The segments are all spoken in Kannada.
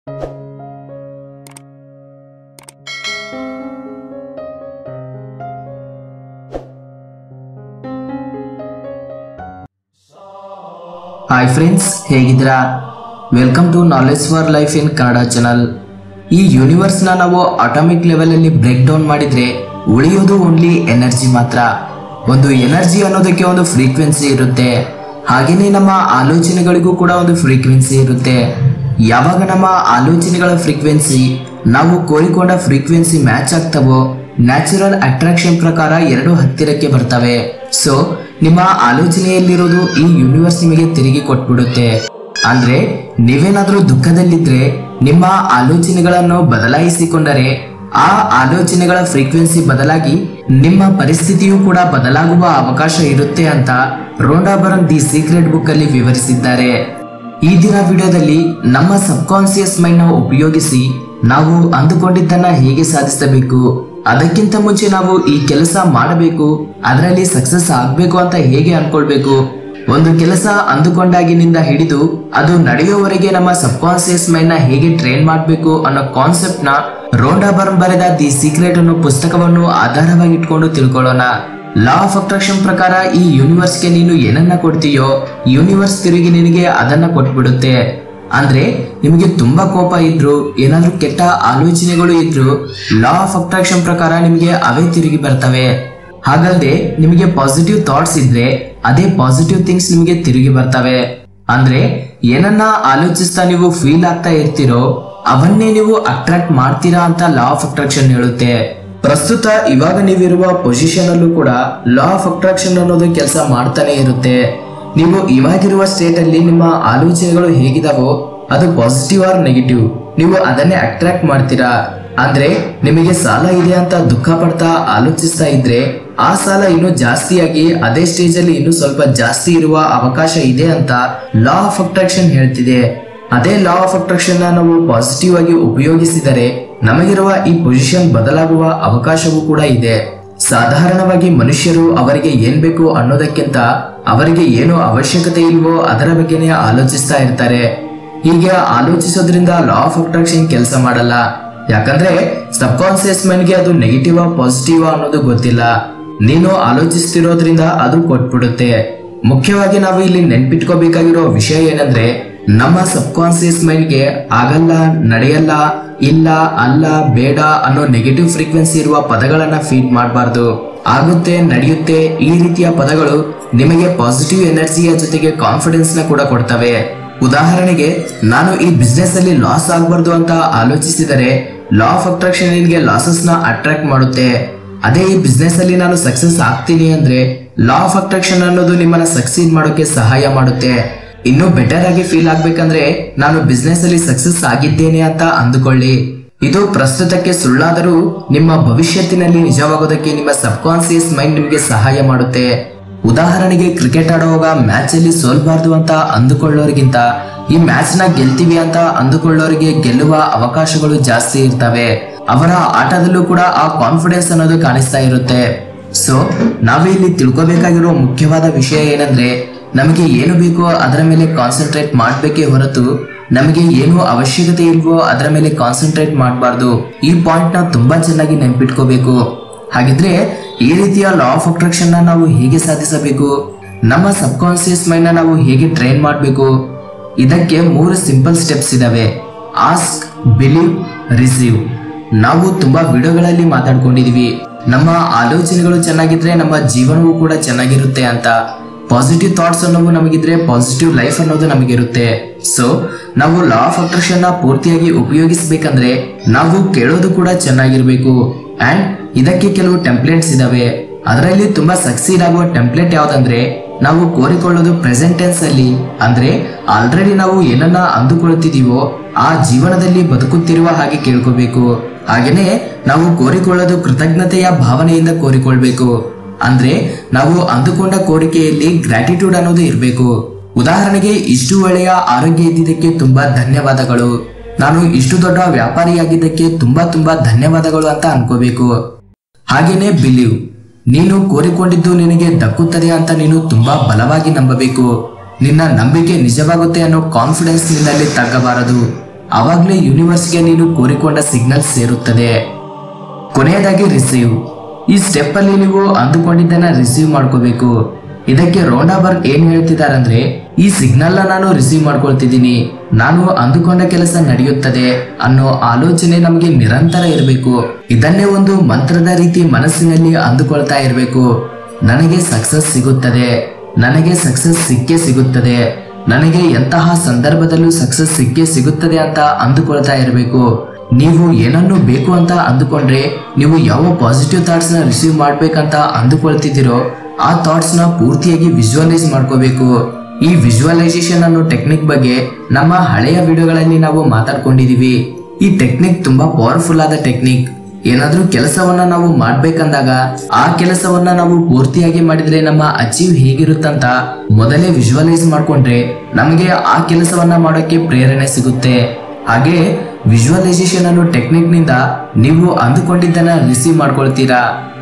ಹಾಯ್ ಫ್ರೆಂಡ್ಸ್ ಹೇಗಿದ್ದೀರಾ welcome to knowledge for life in Kannada channel ಈ ಯೂನಿವರ್ಸ್ನ ನಾವು ಅಟಾಮಿಕ್ ಲೆವೆಲಲ್ಲಿ ಬ್ರೇಕ್ ಡೌನ್ ಮಾಡಿದ್ರೆ ಉಳಿಯೋದು ಓನ್ಲಿ ಎನರ್ಜಿ ಮಾತ್ರ ಒಂದು ಎನರ್ಜಿ ಅನ್ನೋದಕ್ಕೆ ಒಂದು ಫ್ರೀಕ್ವೆನ್ಸಿ ಇರುತ್ತೆ ಹಾಗೆಯೇ ನಮ್ಮ ಆಲೋಚನೆಗಳಿಗೂ ಕೂಡ ಒಂದು ಫ್ರೀಕ್ವೆನ್ಸಿ ಇರುತ್ತೆ ಯಾವಾಗ ನಮ್ಮ ಆಲೋಚನೆಗಳ ಫ್ರೀಕ್ವೆನ್ಸಿ ನಾವು ಕೋರಿಕೊಂಡ ಫ್ರೀಕ್ವೆನ್ಸಿ ಮ್ಯಾಚ್ ಆಗ್ತವೋ ನ್ಯಾಚುರಲ್ ಅಟ್ರಾಕ್ಷನ್ ಪ್ರಕಾರ ಎರಡು ಹತ್ತಿರಕ್ಕೆ ಬರ್ತವೆ ಸೊ ನಿಮ್ಮ ಆಲೋಚನೆಯಲ್ಲಿರೋದು ಈ ಯೂನಿವರ್ಸ್ ನಿಮಗೆ ತಿರುಗಿ ಕೊಟ್ಬಿಡುತ್ತೆ ಅಂದ್ರೆ ನೀವೇನಾದ್ರೂ ದುಃಖದಲ್ಲಿದ್ರೆ ನಿಮ್ಮ ಆಲೋಚನೆಗಳನ್ನು ಬದಲಾಯಿಸಿಕೊಂಡರೆ ಆ ಆಲೋಚನೆಗಳ ಫ್ರೀಕ್ವೆನ್ಸಿ ಬದಲಾಗಿ ನಿಮ್ಮ ಪರಿಸ್ಥಿತಿಯು ಕೂಡ ಬದಲಾಗುವ ಅವಕಾಶ ಇರುತ್ತೆ ಅಂತ ರೋಂಡಾಬರನ್ ದಿ ಸೀಕ್ರೆಟ್ ಬುಕ್ ಅಲ್ಲಿ ವಿವರಿಸಿದ್ದಾರೆ ಈ ದಿನ ವಿಡಿಯೋದಲ್ಲಿ ನಮ್ಮ ಸಬ್ ಕಾನ್ಸಿಯಸ್ ಮೈಂಡ್ ನ ಉಪಯೋಗಿಸಿ ನಾವು ಅಂದುಕೊಂಡಿದ್ದನ್ನ ಹೇಗೆ ಸಾಧಿಸಬೇಕು ಅದಕ್ಕಿಂತ ಮುಂಚೆ ನಾವು ಈ ಕೆಲಸ ಮಾಡಬೇಕು ಅದರಲ್ಲಿ ಸಕ್ಸಸ್ ಆಗ್ಬೇಕು ಅಂತ ಹೇಗೆ ಅನ್ಕೊಳ್ಬೇಕು ಒಂದು ಕೆಲಸ ಅಂದುಕೊಂಡಾಗಿನಿಂದ ಹಿಡಿದು ಅದು ನಡೆಯುವವರೆಗೆ ನಮ್ಮ ಸಬ್ ಕಾನ್ಸಿಯಸ್ ಮೈಂಡ್ ನ ಹೇಗೆ ಟ್ರೈನ್ ಮಾಡಬೇಕು ಅನ್ನೋ ಕಾನ್ಸೆಪ್ಟ್ ನ ರೋಂಡಾ ಬರ್ನ್ ಬರೆದ ದಿ ಸೀಕ್ರೆಟ್ ಅನ್ನೋ ಪುಸ್ತಕವನ್ನು ಆಧಾರವಾಗಿ ಇಟ್ಕೊಂಡು ತಿಳ್ಕೊಳ್ಳೋಣ ಲಾ ಆಫ್ ಅಟ್ರಾಕ್ಷನ್ ಪ್ರಕಾರ ಈ ಯೂನಿವರ್ಸ್ಗೆ ನೀನು ಏನನ್ನ ಕೊಡ್ತೀಯೋ ಯೂನಿವರ್ಸ್ ತಿರುಗಿ ನಿನಗೆ ಅದನ್ನ ಕೊಟ್ಬಿಡುತ್ತೆ ಅಂದ್ರೆ ನಿಮಗೆ ತುಂಬಾ ಕೋಪ ಇದ್ರು ಏನಾದ್ರೂ ಕೆಟ್ಟ ಆಲೋಚನೆಗಳು ಇದ್ರು ಲಾ ಆಫ್ ಅಟ್ರಾಕ್ಷನ್ ಪ್ರಕಾರ ನಿಮಗೆ ಅವೇ ತಿರುಗಿ ಬರ್ತವೆ ಹಾಗಲ್ಲದೆ ನಿಮಗೆ ಪಾಸಿಟಿವ್ ಥಾಟ್ಸ್ ಇದ್ರೆ ಅದೇ ಪಾಸಿಟಿವ್ ಥಿಂಗ್ಸ್ ನಿಮಗೆ ತಿರುಗಿ ಬರ್ತವೆ ಅಂದ್ರೆ ಏನನ್ನ ಆಲೋಚಿಸ್ತಾ ನೀವು ಫೀಲ್ ಆಗ್ತಾ ಇರ್ತೀರೋ ಅವನ್ನೇ ನೀವು ಅಟ್ರಾಕ್ಟ್ ಮಾಡ್ತೀರಾ ಅಂತ ಲಾ ಆಫ್ ಅಟ್ರಾಕ್ಷನ್ ಹೇಳುತ್ತೆ ಪ್ರಸ್ತುತ ಇವಾಗ ನೀವಿರುವ ಪೊಸಿಷನ್ ಅಲ್ಲೂ ಕೂಡ ಲಾ ಆಫ್ ಅಟ್ರಾಕ್ಷನ್ ಅನ್ನೋದು ಕೆಲಸ ಮಾಡ್ತಾನೆ ಇರುತ್ತೆ ನೀವು ಇವಾಗಿರುವ ಸ್ಟೇಟ್ ಅಲ್ಲಿ ನಿಮ್ಮ ಆಲೋಚನೆಗಳು ಹೇಗಿದಾವೋ ಅದು ಪಾಸಿಟಿವ್ ಆರ್ ನೆಗೆಟಿವ್ ನೀವು ಅದನ್ನೇ ಅಟ್ರಾಕ್ಟ್ ಮಾಡ್ತೀರಾ ಅಂದ್ರೆ ನಿಮಗೆ ಸಾಲ ಇದೆ ಅಂತ ದುಃಖ ಪಡ್ತಾ ಆಲೋಚಿಸ್ತಾ ಇದ್ರೆ ಆ ಸಾಲ ಇನ್ನೂ ಜಾಸ್ತಿಯಾಗಿ ಅದೇ ಸ್ಟೇಜ್ ಅಲ್ಲಿ ಇನ್ನೂ ಸ್ವಲ್ಪ ಜಾಸ್ತಿ ಇರುವ ಅವಕಾಶ ಇದೆ ಅಂತ ಲಾ ಆಫ್ ಅಟ್ರಾಕ್ಷನ್ ಹೇಳ್ತಿದೆ ಅದೇ ಲಾ ಆಫ್ ಅಟ್ರಾಕ್ಷನ್ ನಾವು ಪಾಸಿಟಿವ್ ಆಗಿ ಉಪಯೋಗಿಸಿದರೆ ನಮಗಿರುವ ಈ ಪೊಸಿಷನ್ ಬದಲಾಗುವ ಅವಕಾಶವೂ ಕೂಡ ಇದೆ ಸಾಧಾರಣವಾಗಿ ಮನುಷ್ಯರು ಅವರಿಗೆ ಏನ್ ಬೇಕು ಅನ್ನೋದಕ್ಕಿಂತ ಅವರಿಗೆ ಏನು ಅವಶ್ಯಕತೆ ಇಲ್ವೋ ಅದರ ಬಗ್ಗೆನೇ ಆಲೋಚಿಸ್ತಾ ಇರ್ತಾರೆ ಹೀಗೆ ಆಲೋಚಿಸೋದ್ರಿಂದ ಲಾ ಆಫ್ ಅಟ್ರಾಕ್ಷನ್ ಕೆಲಸ ಮಾಡಲ್ಲ ಯಾಕಂದ್ರೆ ಸಬ್ ಕಾನ್ಸಿಯಸ್ ಮೈಂಡ್ಗೆ ಅದು ನೆಗೆಟಿವ್ ಪಾಸಿಟಿವ್ ಅನ್ನೋದು ಗೊತ್ತಿಲ್ಲ ನೀನು ಆಲೋಚಿಸ್ತಿರೋದ್ರಿಂದ ಅದು ಕೊಟ್ಬಿಡುತ್ತೆ ಮುಖ್ಯವಾಗಿ ನಾವು ಇಲ್ಲಿ ನೆನ್ಪಿಟ್ಕೋಬೇಕಾಗಿರೋ ವಿಷಯ ಏನಂದ್ರೆ ನಮ್ಮ ಸಬ್ ಕಾನ್ಸಿಯಸ್ ಮೈಂಡ್ಗೆ ಆಗಲ್ಲ ನಡೆಯಲ್ಲ ಇಲ್ಲ ಅಲ್ಲ ಬೇಡ ಅನ್ನೋ ನೆಗೆಟಿವ್ ಫ್ರೀಕ್ವೆನ್ಸಿ ಇರುವ ಪದಗಳನ್ನ ಫೀಡ್ ಮಾಡಬಾರ್ದು ಆಗುತ್ತೆ ನಡೆಯುತ್ತೆ ಈ ರೀತಿಯ ಪದಗಳು ನಿಮಗೆ ಪಾಸಿಟಿವ್ ಎನರ್ಜಿಯ ಜೊತೆಗೆ ಕಾನ್ಫಿಡೆನ್ಸ್ ನ ಕೂಡ ಕೊಡ್ತವೆ ಉದಾಹರಣೆಗೆ ನಾನು ಈ ಬಿಸ್ನೆಸ್ ಅಲ್ಲಿ ಲಾಸ್ ಆಗಬಾರ್ದು ಅಂತ ಆಲೋಚಿಸಿದರೆ ಲಾ ಆಫ್ ಅಟ್ರಾಕ್ಷನ್ ನಿಮಗೆ ಲಾಸಸ್ ನ ಅಟ್ರಾಕ್ಟ್ ಮಾಡುತ್ತೆ ಅದೇ ಈ ಬಿಸ್ನೆಸ್ ಅಲ್ಲಿ ನಾನು ಸಕ್ಸಸ್ ಆಗ್ತೀನಿ ಅಂದ್ರೆ ಲಾ ಆಫ್ ಅಟ್ರಾಕ್ಷನ್ ಅನ್ನೋದು ನಿಮ್ಮನ್ನ ಸಕ್ಸೀಡ್ ಮಾಡೋಕೆ ಸಹಾಯ ಮಾಡುತ್ತೆ ಇನ್ನೂ ಬೆಟರ್ ಆಗಿ ಫೀಲ್ ಆಗ್ಬೇಕಂದ್ರೆ ನಾನು ಬಿಸ್ನೆಸ್ ಅಲ್ಲಿ ಸಕ್ಸಸ್ ಆಗಿದ್ದೇನೆ ಅಂತ ಅಂದುಕೊಳ್ಳಿ ಇದು ಪ್ರಸ್ತುತಕ್ಕೆ ಸುಳ್ಳಾದರೂ ನಿಮ್ಮ ಭವಿಷ್ಯತ್ತಿನಲ್ಲಿ ನಿಜವಾಗೋದಕ್ಕೆ ನಿಮ್ಮ ಸಬ್ ಕಾನ್ಸಿಯಸ್ ಮೈಂಡ್ ನಿಮಗೆ ಸಹಾಯ ಮಾಡುತ್ತೆ ಉದಾಹರಣೆಗೆ ಕ್ರಿಕೆಟ್ ಆಡುವಾಗ ಮ್ಯಾಚ್ ಅಲ್ಲಿ ಸೋಲ್ಬಾರ್ದು ಅಂತ ಅಂದುಕೊಳ್ಳೋರಿಗಿಂತ ಈ ಮ್ಯಾಚ್ ನ ಗೆಲ್ತೀವಿ ಅಂತ ಅಂದುಕೊಳ್ಳೋರಿಗೆ ಗೆಲ್ಲುವ ಅವಕಾಶಗಳು ಜಾಸ್ತಿ ಇರ್ತವೆ ಅವರ ಆಟದಲ್ಲೂ ಕೂಡ ಆ ಕಾನ್ಫಿಡೆನ್ಸ್ ಅನ್ನೋದು ಕಾಣಿಸ್ತಾ ಇರುತ್ತೆ ಸೊ ನಾವಿಲ್ಲಿ ತಿಳ್ಕೊಬೇಕಾಗಿರೋ ಮುಖ್ಯವಾದ ವಿಷಯ ಏನಂದ್ರೆ ನಮಗೆ ಏನು ಬೇಕೋ ಅದರ ಮೇಲೆ ಕಾನ್ಸಂಟ್ರೇಟ್ ಮಾಡಬೇಕೇ ಹೊರತು ನಮಗೆ ಏನು ಅವಶ್ಯಕತೆ ಇಲ್ವೋ ಅದರ ಮೇಲೆ ಕಾನ್ಸಂಟ್ರೇಟ್ ಮಾಡಬಾರ್ದು ಈ ಪಾಯಿಂಟ್ ನ ತುಂಬಾ ಚೆನ್ನಾಗಿ ನೆನ್ಪಿಟ್ಕೋಬೇಕು ಹಾಗಿದ್ರೆ ಈ ರೀತಿಯ ಲಾ ಆಫ್ ಅಟ್ರಾಕ್ಷನ್ ನ ನಾವು ಹೇಗೆ ಸಾಧಿಸಬೇಕು ನಮ್ಮ ಸಬ್ ಕಾನ್ಸಿಯಸ್ ಮೈಂಡ್ ನ ನಾವು ಹೇಗೆ ಟ್ರೈನ್ ಮಾಡಬೇಕು ಇದಕ್ಕೆ ಮೂರು ಸಿಂಪಲ್ ಸ್ಟೆಪ್ಸ್ ಇದಾವೆ ಆಸ್ಕ್ ಬಿಲೀವ್ ರಿಸೀವ್ ನಾವು ತುಂಬಾ ವಿಡಿಯೋಗಳಲ್ಲಿ ಮಾತಾಡ್ಕೊಂಡಿದೀವಿ ನಮ್ಮ ಆಲೋಚನೆಗಳು ಚೆನ್ನಾಗಿದ್ರೆ ನಮ್ಮ ಜೀವನವೂ ಕೂಡ ಚೆನ್ನಾಗಿರುತ್ತೆ ಅಂತ ಪಾಸಿಟಿವ್ ಥಾಟ್ಸ್ ಅನ್ನೋವು ನಮಗಿದ್ರೆ ಪಾಸಿಟಿವ್ ಲೈಫ್ ಅನ್ನೋದು ನಮಗಿರುತ್ತೆ ಸೊ ನಾವು ಲಾ ಆಫ್ ಅಟ್ರಾಕ್ಷನ್ ನ ಪೂರ್ತಿಯಾಗಿ ಉಪಯೋಗಿಸಬೇಕಂದ್ರೆ ನಾವು ಕೇಳೋದು ಕೂಡ ಚೆನ್ನಾಗಿರ್ಬೇಕು ಅಂಡ್ ಇದಕ್ಕೆ ಕೆಲವು ಟೆಂಪ್ಲೇಟ್ಸ್ ಇದಾವೆ ಅದರಲ್ಲಿ ತುಂಬಾ ಸಕ್ಸೀಡ್ ಆಗುವ ಟೆಂಪ್ಲೇಟ್ ಯಾವ್ದಂದ್ರೆ ನಾವು ಕೋರಿಕೊಳ್ಳೋದು ಪ್ರೆಸೆಂಟ್ ಟೆನ್ಸ್ ಅಲ್ಲಿ ಅಂದ್ರೆ ಆಲ್ರೆಡಿ ನಾವು ಏನನ್ನ ಅಂದುಕೊಳ್ತಿದೀವೋ ಆ ಜೀವನದಲ್ಲಿ ಬದುಕುತ್ತಿರುವ ಹಾಗೆ ಕೇಳ್ಕೋಬೇಕು ಹಾಗೇನೆ ನಾವು ಕೋರಿಕೊಳ್ಳೋದು ಕೃತಜ್ಞತೆಯ ಭಾವನೆಯಿಂದ ಕೋರಿಕೊಳ್ಬೇಕು ಅಂದ್ರೆ ನಾವು ಅಂದುಕೊಂಡ ಕೋರಿಕೆಯಲ್ಲಿ ಗ್ರಾಟಿಟ್ಯೂಡ್ ಅನ್ನೋದು ಇರಬೇಕು ಉದಾಹರಣೆಗೆ ಇಷ್ಟು ಒಳ್ಳೆಯ ಆರೋಗ್ಯ ಇದ್ದಿದ್ದಕ್ಕೆ ತುಂಬಾ ಧನ್ಯವಾದಗಳು ನಾನು ಇಷ್ಟು ದೊಡ್ಡ ವ್ಯಾಪಾರಿಯಾಗಿದ್ದಕ್ಕೆ ತುಂಬಾ ತುಂಬಾ ಧನ್ಯವಾದಗಳು ಅಂತ ಅನ್ಕೋಬೇಕು ಹಾಗೇನೆ ಬಿಲೀವ್ ನೀನು ಕೋರಿಕೊಂಡಿದ್ದು ನಿನಗೆ ದಕ್ಕುತ್ತದೆ ಅಂತ ನೀನು ತುಂಬಾ ಬಲವಾಗಿ ನಂಬಬೇಕು ನಿನ್ನ ನಂಬಿಕೆ ನಿಜವಾಗುತ್ತೆ ಅನ್ನೋ ಕಾನ್ಫಿಡೆನ್ಸ್ ನಿನ್ನಲ್ಲಿ ತಗ್ಗಬಾರದು ಅವಾಗಲೇ ಯೂನಿವರ್ಸ್ಗೆ ನೀನು ಕೋರಿಕೊಂಡ ಸಿಗ್ನಲ್ ಸೇರುತ್ತದೆ ಕೊನೆಯದಾಗಿ ರಿಸೀವ್ ಈ ಸ್ಟೆಪ್ ಅಲ್ಲಿ ನೀವು ಅಂದುಕೊಂಡಿದ್ದನ್ನ ರಿಸೀವ್ ಮಾಡ್ಕೋಬೇಕು ಇದಕ್ಕೆ ರೋಂಡಾಬರ್ಗ್ ಏನ್ ಹೇಳ್ತಿದಾರಂದ್ರೆ ಈ ಸಿಗ್ನಲ್ ನಾನು ರಿಸೀವ್ ಮಾಡ್ಕೊಳ್ತಿದ್ದೀನಿ ನಾನು ಅಂದುಕೊಂಡ ಕೆಲಸ ನಡೆಯುತ್ತದೆ ಅನ್ನೋ ಆಲೋಚನೆ ನಮಗೆ ನಿರಂತರ ಇರಬೇಕು ಇದನ್ನೇ ಒಂದು ಮಂತ್ರದ ರೀತಿ ಮನಸ್ಸಿನಲ್ಲಿ ಅಂದುಕೊಳ್ತಾ ಇರಬೇಕು ನನಗೆ ಸಕ್ಸಸ್ ಸಿಗುತ್ತದೆ ನನಗೆ ಸಕ್ಸಸ್ ಸಿಕ್ಕೇ ಸಿಗುತ್ತದೆ ನನಗೆ ಎಂತಹ ಸಂದರ್ಭದಲ್ಲೂ ಸಕ್ಸಸ್ ಸಿಕ್ಕೇ ಸಿಗುತ್ತದೆ ಅಂತ ಅಂದುಕೊಳ್ತಾ ಇರಬೇಕು ನೀವು ಏನನ್ನು ಬೇಕು ಅಂತ ಅಂದುಕೊಂಡ್ರೆ ನೀವು ಯಾವ ಪಾಸಿಟಿವ್ ಥಾಟ್ಸ್ ನ ರಿಸೀವ್ ಮಾಡ್ಬೇಕಂತ ಅಂದುಕೊಳ್ತಿದ್ದೀರೋ ಆ ಥಾಟ್ಸ್ ನ ಪೂರ್ತಿಯಾಗಿ ವಿಜುವಲೈಸ್ ಮಾಡ್ಕೋಬೇಕು ಈ ವಿಜುವಲೈಸೇಷನ್ ಅನ್ನೋ ಟೆಕ್ನಿಕ್ ಬಗ್ಗೆ ನಮ್ಮ ಹಳೆಯ ವಿಡಿಯೋಗಳಲ್ಲಿ ನಾವು ಮಾತಾಡ್ಕೊಂಡಿದೀವಿ ಈ ಟೆಕ್ನಿಕ್ ತುಂಬಾ ಪವರ್ಫುಲ್ ಆದ ಟೆಕ್ನಿಕ್ ಏನಾದ್ರೂ ಕೆಲಸವನ್ನ ನಾವು ಮಾಡ್ಬೇಕಂದಾಗ ಆ ಕೆಲಸವನ್ನ ನಾವು ಪೂರ್ತಿಯಾಗಿ ಮಾಡಿದ್ರೆ ನಮ್ಮ ಅಚೀವ್ ಹೇಗಿರುತ್ತಂತ ಮೊದಲೇ ವಿಜುವಲೈಸ್ ಮಾಡ್ಕೊಂಡ್ರೆ ನಮಗೆ ಆ ಕೆಲಸವನ್ನ ಮಾಡೋಕೆ ಪ್ರೇರಣೆ ಸಿಗುತ್ತೆ ಹಾಗೆ ವಿಜುವಲೈಸೇಷನ್ ಅನ್ನೋ ಟೆಕ್ನಿಕ್ ನಿಂದ ನೀವು ಅಂದುಕೊಂಡಿದ್ದನ್ನ ರಿಸೀವ್ ಮಾಡ್ಕೊಳ್ತೀರಾ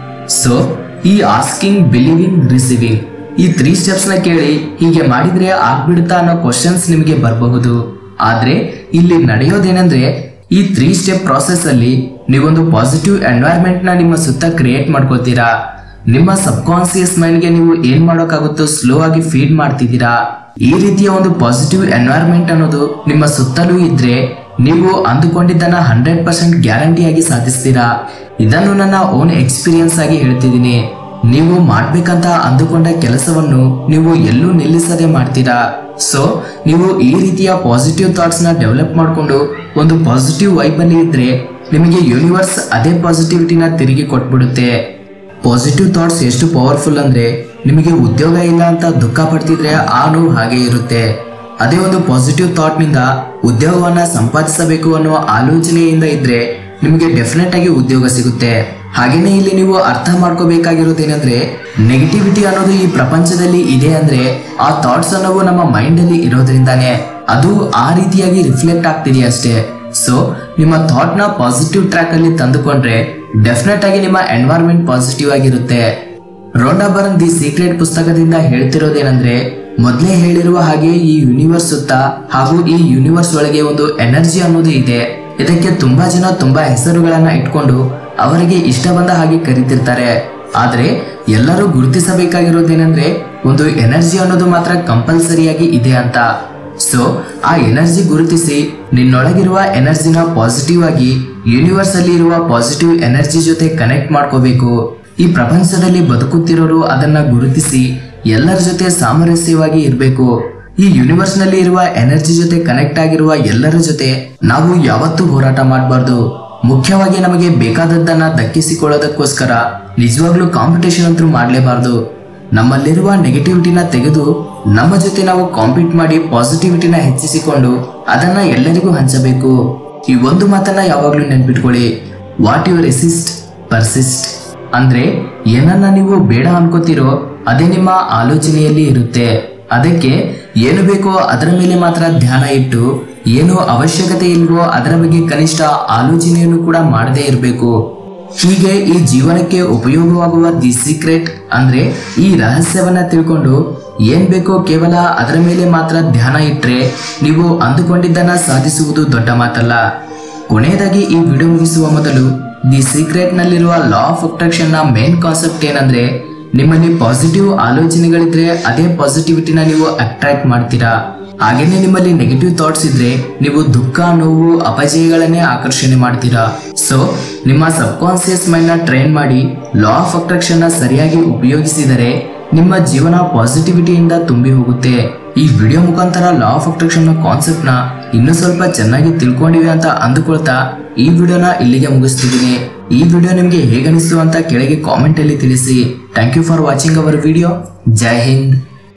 ಸೊ ಈ ಆಸ್ಕಿಂಗ್ ಬಿಲೀವಿಂಗ್ ರಿಸೀವಿಂಗ್ ಈ ತ್ರೀ ಸ್ಟೆಪ್ಸ್ ನ ಕೇಳಿ ಹೀಗೆ ಮಾಡಿದ್ರೆ ಆಗ್ಬಿಡುತ್ತಾ ಅನ್ನೋ ಕ್ವಶನ್ಸ್ ನಿಮಗೆ ಬರಬಹುದು ಆದ್ರೆ ಇಲ್ಲಿ ನಡೆಯೋದೇನೆಂದ್ರೆ ಈ ತ್ರೀ ಸ್ಟೆಪ್ ಪ್ರಾಸೆಸ್ ಅಲ್ಲಿ ನೀವೊಂದು ಪಾಸಿಟಿವ್ ಎನ್ವೈರ್ಮೆಂಟ್ ನ ನಿಮ್ಮ ಸುತ್ತ ಕ್ರಿಯೇಟ್ ಮಾಡ್ಕೊಳ್ತೀರಾ ನಿಮ್ಮ ಸಬ್ ಕಾನ್ಸಿಯಸ್ ಮೈಂಡ್ ಗೆ ನೀವು ಏನ್ ಮಾಡೋಕ್ಕಾಗುತ್ತೋ ಸ್ಲೋ ಆಗಿ ಫೀಡ್ ಮಾಡ್ತಿದ್ದೀರಾ ಈ ರೀತಿಯ ಒಂದು ಪಾಸಿಟಿವ್ ಎನ್ವೈರ್ಮೆಂಟ್ ಅನ್ನೋದು ನಿಮ್ಮ ಸುತ್ತಲೂ ಇದ್ರೆ ನೀವು ಅಂದುಕೊಂಡಿದ್ದನ್ನ ಹಂಡ್ರೆಡ್ ಪರ್ಸೆಂಟ್ ಗ್ಯಾರಂಟಿಯಾಗಿ ಸಾಧಿಸ್ತೀರಾ ಇದನ್ನು ನನ್ನ ಓನ್ ಎಕ್ಸ್ಪೀರಿಯನ್ಸ್ ಆಗಿ ಹೇಳ್ತಿದ್ದೀನಿ ನೀವು ಮಾಡ್ಬೇಕಂತ ಅಂದುಕೊಂಡ ಕೆಲಸವನ್ನು ನೀವು ಎಲ್ಲೂ ನಿಲ್ಲಿಸದೆ ಮಾಡ್ತೀರಾ ಸೊ ನೀವು ಈ ರೀತಿಯ ಪಾಸಿಟಿವ್ ಥಾಟ್ಸ್ ನ ಡೆವಲಪ್ ಮಾಡಿಕೊಂಡು ಒಂದು ಪಾಸಿಟಿವ್ ವೈಬ್ ಅಲ್ಲಿ ಇದ್ರೆ ನಿಮಗೆ ಯೂನಿವರ್ಸ್ ಅದೇ ಪಾಸಿಟಿವಿಟಿನ ತಿರುಗಿ ಕೊಟ್ಬಿಡುತ್ತೆ ಪಾಸಿಟಿವ್ ಥಾಟ್ಸ್ ಎಷ್ಟು ಪವರ್ಫುಲ್ ಅಂದ್ರೆ ನಿಮಗೆ ಉದ್ಯೋಗ ಇಲ್ಲ ಅಂತ ದುಃಖ ಪಡ್ತಿದ್ರೆ ಆ ನೋವು ಹಾಗೆ ಇರುತ್ತೆ ಅದೇ ಒಂದು ಪಾಸಿಟಿವ್ ಥಾಟ್ ನಿಂದ ಉದ್ಯೋಗವನ್ನ ಸಂಪಾದಿಸಬೇಕು ಅನ್ನೋ ಆಲೋಚನೆಯಿಂದ ಇದ್ರೆ ನಿಮಗೆ ಡೆಫಿನೆಟ್ ಆಗಿ ಉದ್ಯೋಗ ಸಿಗುತ್ತೆ ಹಾಗೇನೆ ಇಲ್ಲಿ ನೀವು ಅರ್ಥ ಮಾಡ್ಕೋಬೇಕಾಗಿರೋದೇನೆಂದ್ರೆ ನೆಗೆಟಿವಿಟಿ ಅನ್ನೋದು ಈ ಪ್ರಪಂಚದಲ್ಲಿ ಇದೆ ಅಂದ್ರೆ ಆ ಥಾಟ್ಸ್ ಅನ್ನೋವು ನಮ್ಮ ಮೈಂಡ್ ಅಲ್ಲಿ ಇರೋದ್ರಿಂದಾನೇ ಅದು ಆ ರೀತಿಯಾಗಿ ರಿಫ್ಲೆಕ್ಟ್ ಆಗ್ತಿದೆ ಅಷ್ಟೇ ಸೊ ನಿಮ್ಮ ಥಾಟ್ ನ ಪಾಸಿಟಿವ್ ಟ್ರ್ಯಾಕ್ ಅಲ್ಲಿ ತಂದುಕೊಂಡ್ರೆ ಡೆಫಿನೆಟ್ ಆಗಿ ನಿಮ್ಮ ಎನ್ವೈರ್ಮೆಂಟ್ ಪಾಸಿಟಿವ್ ಆಗಿರುತ್ತೆ ರೋಂಡಾಬರ್ನ್ ದಿ ಸೀಕ್ರೆಟ್ ಪುಸ್ತಕದಿಂದ ಹೇಳ್ತಿರೋದೇನೆಂದ್ರೆ ಮೊದಲೇ ಹೇಳಿರುವ ಹಾಗೆ ಈ ಯೂನಿವರ್ಸ್ ಸುತ್ತ ಹಾಗೂ ಈ ಯೂನಿವರ್ಸ್ ಒಳಗೆ ಒಂದು ಎನರ್ಜಿ ಅನ್ನೋದು ಇದೆ ಇದಕ್ಕೆ ತುಂಬಾ ಜನ ತುಂಬಾ ಹೆಸರುಗಳನ್ನ ಇಟ್ಕೊಂಡು ಅವರಿಗೆ ಇಷ್ಟ ಬಂದ ಹಾಗೆ ಕರೀತಿರ್ತಾರೆ ಆದ್ರೆ ಎಲ್ಲರೂ ಗುರುತಿಸಬೇಕಾಗಿರೋದೇನೆಂದ್ರೆ ಒಂದು ಎನರ್ಜಿ ಅನ್ನೋದು ಮಾತ್ರ ಕಂಪಲ್ಸರಿಯಾಗಿ ಇದೆ ಅಂತ ಸೊ ಆ ಎನರ್ಜಿ ಗುರುತಿಸಿ ನಿನ್ನೊಳಗಿರುವ ಎನರ್ಜಿನ ಪಾಸಿಟಿವ್ ಆಗಿ ಯೂನಿವರ್ಸ್ ಅಲ್ಲಿ ಇರುವ ಪಾಸಿಟಿವ್ ಎನರ್ಜಿ ಜೊತೆ ಕನೆಕ್ಟ್ ಮಾಡ್ಕೋಬೇಕು ಈ ಪ್ರಪಂಚದಲ್ಲಿ ಬದುಕುತ್ತಿರೋರು ಅದನ್ನ ಗುರುತಿಸಿ ಎಲ್ಲರ ಜೊತೆ ಸಾಮರಸ್ಯವಾಗಿ ಇರಬೇಕು ಈ ಯೂನಿವರ್ಸ್ ನಲ್ಲಿ ಇರುವ ಎನರ್ಜಿ ಜೊತೆ ಕನೆಕ್ಟ್ ಆಗಿರುವ ಎಲ್ಲರ ಜೊತೆ ನಾವು ಯಾವತ್ತೂ ಹೋರಾಟ ಮಾಡಬಾರ್ದು ಮುಖ್ಯವಾಗಿ ನಮಗೆ ಬೇಕಾದದ್ದನ್ನ ದಕ್ಕಿಸಿಕೊಳ್ಳೋದಕ್ಕೋಸ್ಕರ ನಿಜವಾಗ್ಲೂ ಕಾಂಪಿಟೇಷನ್ ಅಂತೂ ಮಾಡಲೇಬಾರ್ದು ನಮ್ಮಲ್ಲಿರುವ ನೆಗೆಟಿವಿಟಿನ ತೆಗೆದು ನಮ್ಮ ಜೊತೆ ನಾವು ಕಾಂಪೀಟ್ ಮಾಡಿ ಪಾಸಿಟಿವಿಟಿನ ಹೆಚ್ಚಿಸಿಕೊಂಡು ಅದನ್ನ ಎಲ್ಲರಿಗೂ ಹಂಚಬೇಕು ಈ ಒಂದು ಮಾತನ್ನ ಯಾವಾಗ್ಲೂ ನೆನ್ಪಿಟ್ಕೊಳ್ಳಿ ವಾಟ್ ಯು ರೆಸಿಸ್ಟ್ ಪರ್ಸಿಸ್ಟ್ ಅಂದ್ರೆ ಏನನ್ನ ನೀವು ಬೇಡ ಅನ್ಕೋತಿರೋ ಅದೇ ನಿಮ್ಮ ಆಲೋಚನೆಯಲ್ಲಿ ಇರುತ್ತೆ ಅದಕ್ಕೆ ಏನು ಬೇಕೋ ಅದರ ಮೇಲೆ ಮಾತ್ರ ಧ್ಯಾನ ಇಟ್ಟು ಏನು ಅವಶ್ಯಕತೆ ಇಲ್ವೋ ಅದರ ಬಗ್ಗೆ ಕನಿಷ್ಠ ಆಲೋಚನೆಯನ್ನು ಕೂಡ ಮಾಡದೇ ಇರಬೇಕು ಹೀಗೆ ಈ ಜೀವನಕ್ಕೆ ಉಪಯೋಗವಾಗುವ ದಿ ಸೀಕ್ರೆಟ್ ಅಂದ್ರೆ ಈ ರಹಸ್ಯವನ್ನ ತಿಳ್ಕೊಂಡು ಏನ್ ಬೇಕೋ ಕೇವಲ ಅದರ ಮೇಲೆ ಮಾತ್ರ ಧ್ಯಾನ ಇಟ್ರೆ ನೀವು ಅಂದುಕೊಂಡಿದ್ದನ್ನ ಸಾಧಿಸುವುದು ದೊಡ್ಡ ಮಾತಲ್ಲ ಕೊನೆಯದಾಗಿ ಈ ವಿಡಿಯೋ ಮುಗಿಸುವ ಮೊದಲು ದಿ ಸೀಕ್ರೆಟ್ ನಲ್ಲಿರುವ ಲಾ ಆಫ್ ಅಟ್ರಾಕ್ಷನ್ ನ ಮೇನ್ ಕಾನ್ಸೆಪ್ಟ್ ಏನಂದ್ರೆ ನಿಮ್ಮಲ್ಲಿ ಪಾಸಿಟಿವ್ ಆಲೋಚನೆಗಳಿದ್ರೆ ಅದೇ ಪಾಸಿಟಿವಿಟಿನ ನೀವು ಅಟ್ರಾಕ್ಟ್ ಮಾಡ್ತೀರಾ ಹಾಗೇನೆ ನಿಮ್ಮಲ್ಲಿ ನೆಗೆಟಿವ್ ಥಾಟ್ಸ್ ಇದ್ರೆ ನೀವು ದುಃಖ ನೋವು ಅಪಜಯಗಳನ್ನೇ ಆಕರ್ಷಣೆ ಮಾಡ್ತೀರಾ ಸೊ ನಿಮ್ಮ ಸಬ್ ಕಾನ್ಸಿಯಸ್ ಮೈಂಡ್ ನ ಟ್ರೈನ್ ಮಾಡಿ ಲಾ ಆಫ್ ಅಟ್ರಾಕ್ಷನ್ ನ ಸರಿಯಾಗಿ ಉಪಯೋಗಿಸಿದರೆ ನಿಮ್ಮ ಜೀವನ ಪಾಸಿಟಿವಿಟಿಯಿಂದ ತುಂಬಿ ಹೋಗುತ್ತೆ ಈ ವಿಡಿಯೋ ಮುಖಾಂತರ ಲಾ ಆಫ್ ಅಟ್ರಾಕ್ಷನ್ ನ ಕಾನ್ಸೆಪ್ಟ್ ನ ಇನ್ನೂ ಸ್ವಲ್ಪ ಚೆನ್ನಾಗಿ ತಿಳ್ಕೊಂಡಿವೆ ಅಂತ ಅಂದುಕೊಳ್ತಾ ಈ ವಿಡಿಯೋನ ಇಲ್ಲಿಗೆ ಮುಗಿಸ್ತಿದ್ದೀನಿ ಈ ವಿಡಿಯೋ ನಿಮ್ಗೆ ಹೇಗನಿಸ್ತು ಅಂತ ಕೆಳಗೆ ಕಾಮೆಂಟ್ ಅಲ್ಲಿ ತಿಳಿಸಿ thank you for watching our video ಜೈ ಹಿಂದ್